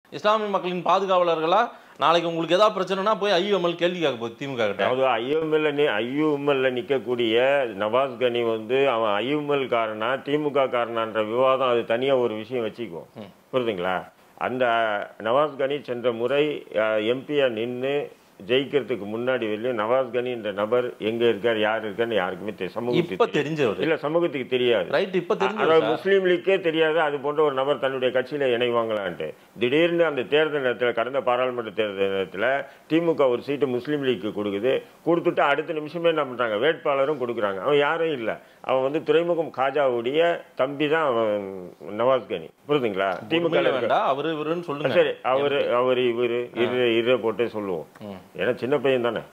இஸ்லாமிய மக்களின் பாதுகாவலர்களா நாளைக்கு உங்களுக்கு ஏதாவது பிரச்சனைனா போய் ஐஎம்எல் கேள்வி கேட்க போகுது திமுக கிட்ட அதாவது ஐஎம்எல்ல நி ஐயுஎம்எல்ல நிற்கக்கூடிய நவாஸ் கனி வந்து அவன் ஐயுஎம்எல் காரனா திமுக காரனான்ற விவாதம் அது தனியாக ஒரு விஷயம் வச்சுக்குவோம் புரியுதுங்களா அந்த நவாஸ் கனி சென்ற முறை எம்பியா நின்று ஜெயிக்கிறதுக்கு முன்னாடி வரையிலும் நவாஸ் கனி என்ற நபர் எங்க இருக்கார் யார் இருக்கான்னு யாருக்குமே தெரி- சமூகத்துக்கு இப்ப தெரியாது. தெரிஞ்சவர் இல்ல சமூகத்துக்கு தெரியாது ரைட் இப்ப தெரிஞ்சவர் அதாவது சார். முஸ்லீம் லீக்கே தெரியாது அது போன்ற ஒரு நபர் தன்னுடைய கட்சியில இணைவாங்களான்ட்டு திடீர்னு அந்த தேர்தல் நேரத்தில் கடந்த பாராளுமன்ற தேர்தல் நேரத்தில் திமுக ஒரு சீட்டு முஸ்லீம் லீக்கு கொடுக்குது கொடுத்துட்டு அடுத்த நிமிஷமே என்ன பண்றாங்க வேட்பாளரும் கொடுக்குறாங்க அவன் யாரும் இல்லை அவன் வந்து துறைமுகம் காஜாவுடைய தம்பி தான் அவன் நவாஸ் கனி புரியுதுங்களா திமுக உண்மையில வேண்டாம் அவரு இவருன்னு சொல்லுங்க சரி அவரு அவர் இவரு இரு இரு போட்டு சொல்லுவோம் ஏன்னா சின்ன பையன் தானே